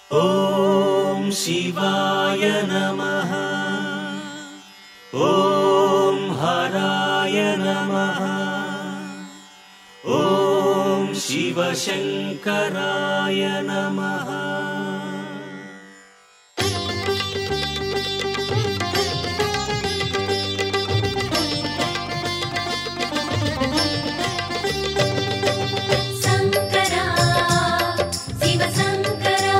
ॐ शिवाय नमः ॐ हराय नमः ॐ शिवशङ्कराय नमः சங்கரா சிவசங்கரா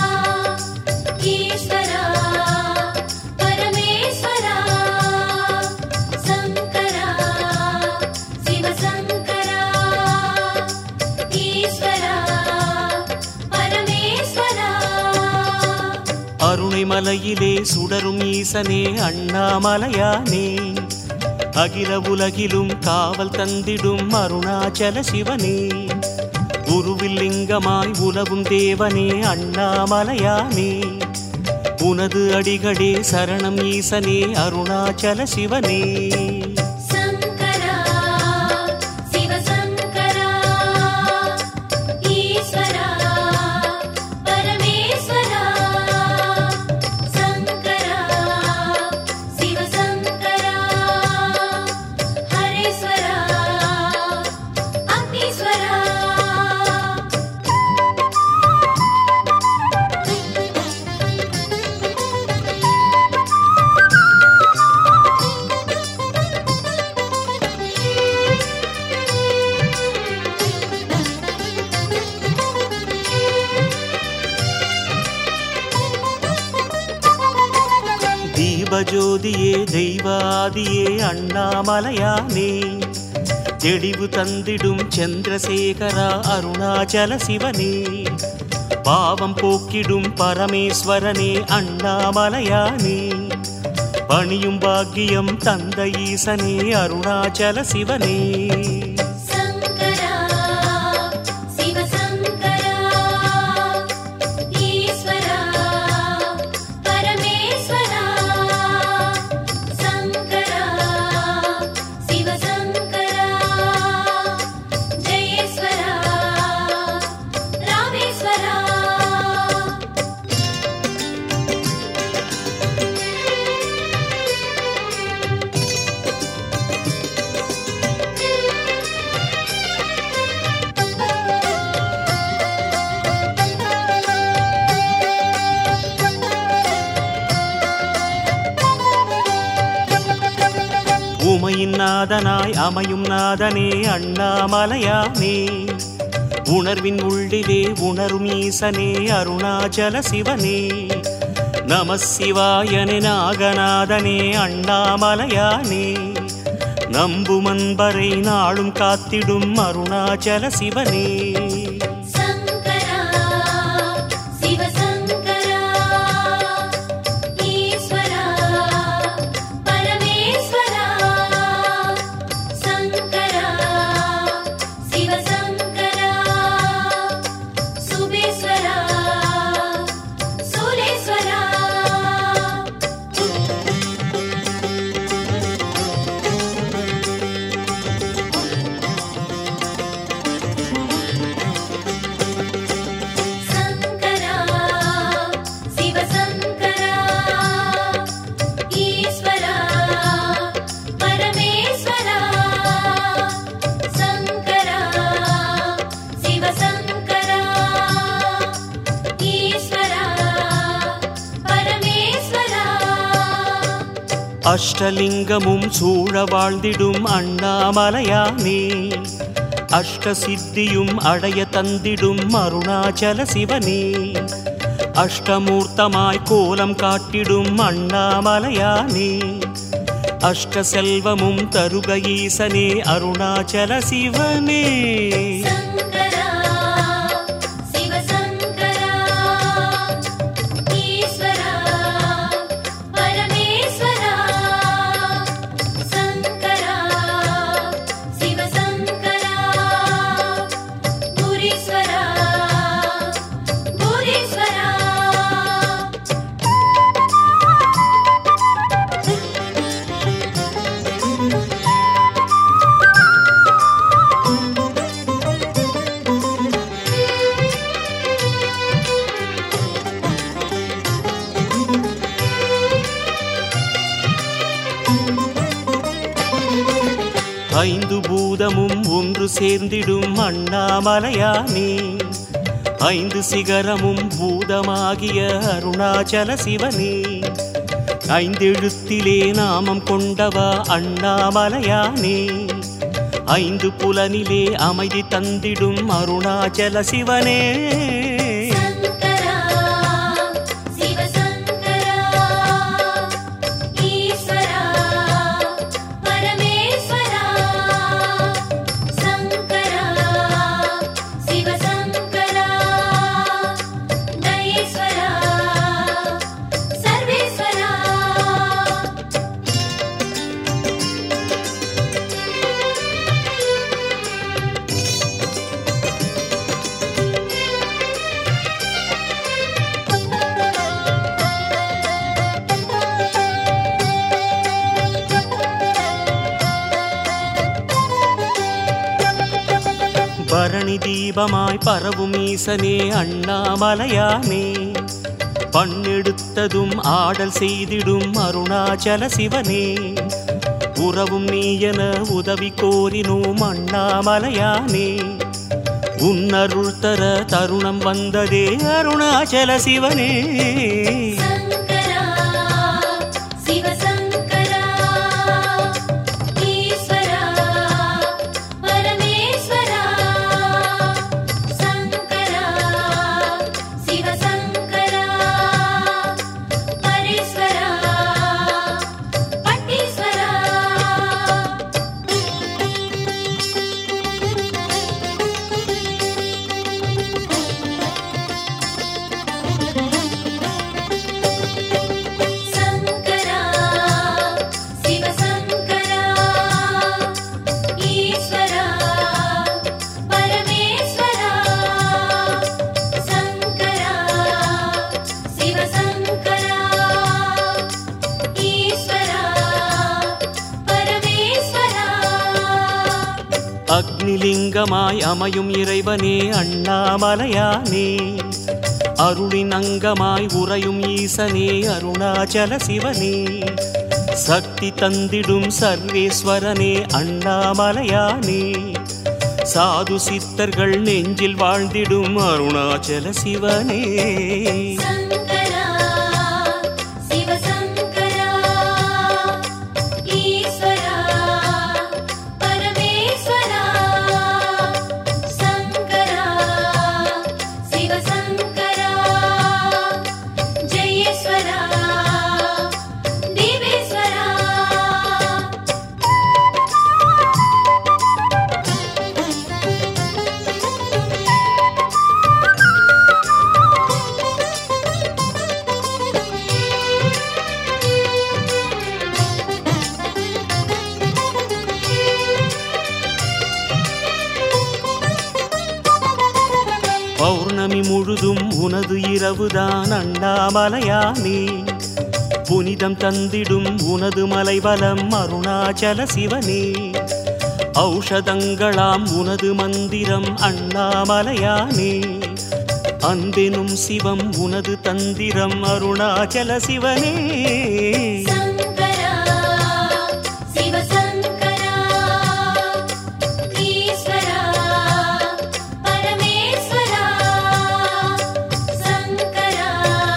ஈஸ்வரா பரமேஸ்வரா சங்கரா சிவசங்கரா ஈஸ்வரா பரமேஸ்வரா அருணைமலையிலே சுடரும் ஈசனே அண்ணாமலையானே அகில உலகிலும் காவல் தந்திடும் அருணாச்சல சிவனே உருவில் லிங்கமாய் உலவும் தேவனே அண்ணாமலையானே உனது அடிகளே சரணம் ஈசனே அருணாச்சல சிவனே சங்கரா சிவசங்கரா ஈஸ்வரா பரமேஸ்வரா சங்கரா சிவசங்கரா ஹரேஸ்வரா அக்னீஸ்வரா தீபஜோதியே தெய்வாதியே அண்ணாமலையானே தெளிவு தந்திடும் சந்திரசேகரா அருணாச்சல சிவனே பாவம் போக்கிடும் பரமேஸ்வரனே அண்ணாமலையானே பணியும் பாக்கியம் தந்த ஈசனே அருணாச்சல சிவனே சங்கரா சிவசங்கரா ஈஸ்வரா பரமேஸ்வரா சங்கரா சிவசங்கரா ஜெயேஸ்வரா ராமேஸ்வரா உமையின் நாதனாய் அமையும் நாதனே அண்ணாமலையானே உணர்வின் உள்ளிலே உணரும் ஈசனே அருணாச்சல சிவனே நம சிவாயனே நாகநாதனே அண்ணாமலையானே நம்பும் அன்பரை நாளும் காத்திடும் அருணாச்சல சிவனே சங்கரா சிவசங்கரா ஈஸ்வரா பரமேஸ்வரா சங்கரா சிவசங்கரா சுபேஸ்வரா சூலேஸ்வரா சங்கரா சிவசங்கரா ஈஸ்வரா பரமேஸ்வரா சங்கரா சிவசங்கரா ஈஸ்வரா பரமேஸ்வரா அஷ்டலிங்கமும் சூழ வாழ்ந்திடும் அண்ணாமலையானே அஷ்ட சித்தியும் அடைய தந்திடும் அருணாச்சல சிவனே அஷ்டமூர்த்தமாய் கோலம் காட்டிடும் அண்ணாமலையானே அஷ்ட செல்வமும் தருக ஈசனே அருணாச்சல சிவனே சங்கரா சிவசங்கரா ஈஸ்வரா பரமேஸ்வரா சங்கரா சிவசங்கரா பூரீஸ்வரா பூரீஸ்வரா ஓ ஐந்து பூதமும் ஒன்று சேர்ந்திடும் அண்ணாமலையானே ஐந்து சிகரமும் பூதமாகிய அருணாச்சல சிவனே ஐந்தெழுத்திலே நாமம் கொண்டவா அண்ணாமலையானே ஐந்து புலனிலே அமைதி தந்திடும் அருணாச்சல சிவனே சங்கரா சிவசங்கரா ஈஸ்வரா பரமேஸ்வரா சங்கரா சிவசங்கரா தயேஸ்வரா சர்வேஸ்வரா பரணி தீபமாய் பரவும் ஈசனே அண்ணாமலையானே பண்ணெடுத்ததும் ஆடல் செய்திடும் அருணாச்சல சிவனே உறவும் நீ என உதவி கோரினோம் அண்ணாமலையானே உன்னருள் தர தருணம் வந்ததே அருணாச்சல சிவனே சங்கரா சிவசங்கரா ஈஸ்வரா பரமேஸ்வரா சங்கரா சிவசங்கரா பரேஸ்வரா பட்டீஸ்வரா சங்கரா சிவசங்கரா ஈஸ்வரா பரமேஸ்வரா சங்கரா சிவசங்கரா ஈஸ்வரா பரமேஸ்வரா அக்னிலிங்கமாய் அமையும் இறைவனே அண்ணாமலையானே அருளின் அங்கமாய் உறையும் ஈசனே அருணாச்சல சிவனே சக்தி தந்திடும் சர்வேஸ்வரனே அண்ணாமலையானே சாது சித்தர்கள் நெஞ்சில் வாழ்ந்திடும் அருணாச்சல சிவனே சங்கரா சிவசங்கரா ஈஸ்வரா பரமேஸ்வரா சங்கரா சிவசங்கரா ஜெயேஸ்வரா தேவேஸ்வரா பௌர்ணமி முழுதும் உனது இரவுதான் அண்ணாமலையானே புனிதம் தந்திடும் உனது மலைவலம் அருணாச்சல சிவனே ஔஷதங்களாம் உனது மந்திரம் அண்ணாமலையானே அன்பெனும் சிவம் உனது தந்திரம் அருணாச்சல சிவனே சங்கரா சிவசங்கரா ஈஸ்வரா பரமேஸ்வரா சங்கரா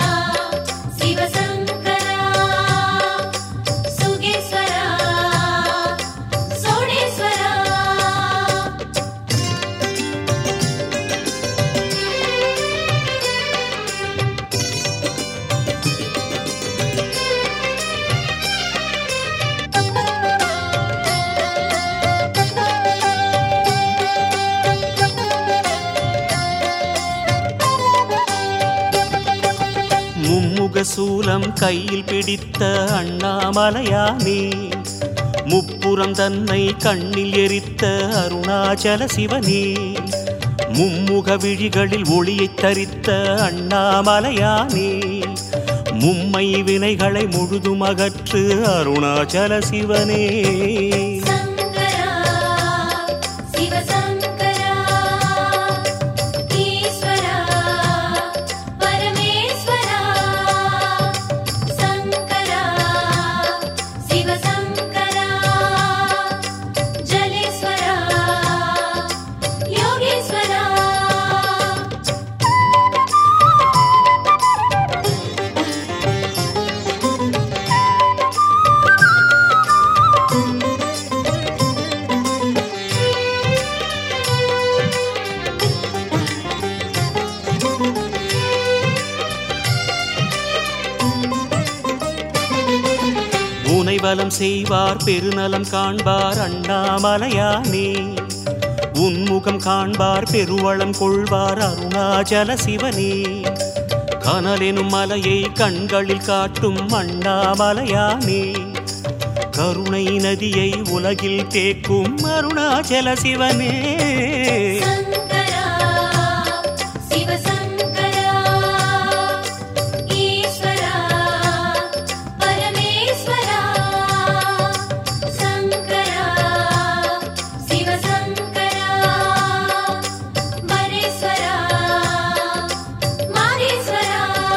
சிவசங்கரா சுகேஸ்வரா சோடேஸ்வரா மும்முக சூலம் கையில் பிடித்த அண்ணாமலையானே முப்புறம் தன்னை கண்ணில் எரித்த அருணாச்சல சிவனே மும்முக விழிகளில் ஒளியைத் தரித்த அண்ணாமலையானே மும்மை வினைகளை முழுதும் அகற்று அருணாச்சல சிவனே சங்கரா சிவசங்கரா ஈஸ்வரா பரமேஸ்வரா சங்கரா சிவசங்கரா ஜலே பனைவலம் செய்வார் பெருநலம் காண்பார் அண்ணாமலையானே உன்முகம் காண்பார் பெருவளம் கொள்வார் அருணாச்சல சிவனே கனலெனும் மலையை கண்களில் காட்டும் அண்ணாமலையானே கருணை நதியை உலகில் தேக்கும் அருணாச்சல சிவனே சங்கரா சிவசங்கரா ஈஸ்வரா பரமேஸ்வரா சங்கரா சிவசங்கரா மரேஸ்வரா மாரேஸ்வரா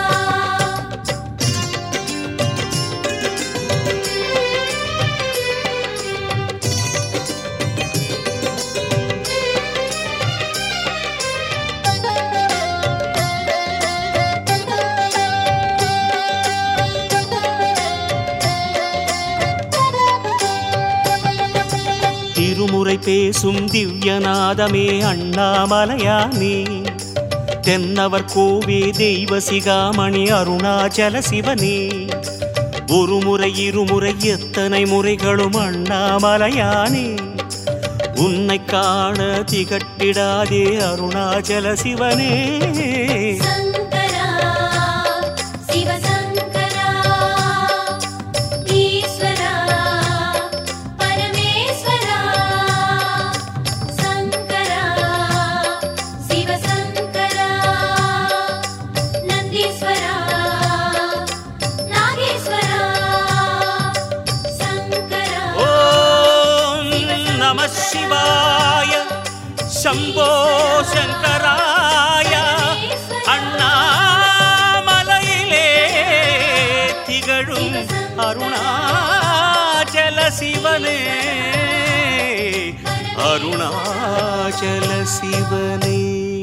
திருமுறை பேசும் திவ்யநாதமே அண்ணாமலையானே தென்னவர் கோவே தெய்வ சிகாமணி அருணாச்சல சிவனே ஒரு முறை இருமுறை எத்தனை முறைகளும் அண்ணாமலையானே உன்னை காண திகட்டிடாதே அருணாச்சல சிவனே சங்கரா சிவசங்கரா ஈஸ்வரா பரமேஸ்வரா சங்கரா சிவசங்கரா நந்தீஸ்வரா நாகேஸ்வரா சங்கரா ஓம் நம சிவாய சம்போ சங்கராய அண்ணாமலையிலே திகழும் அருணாச்சல சிவனே அருணாச்சல சிவனே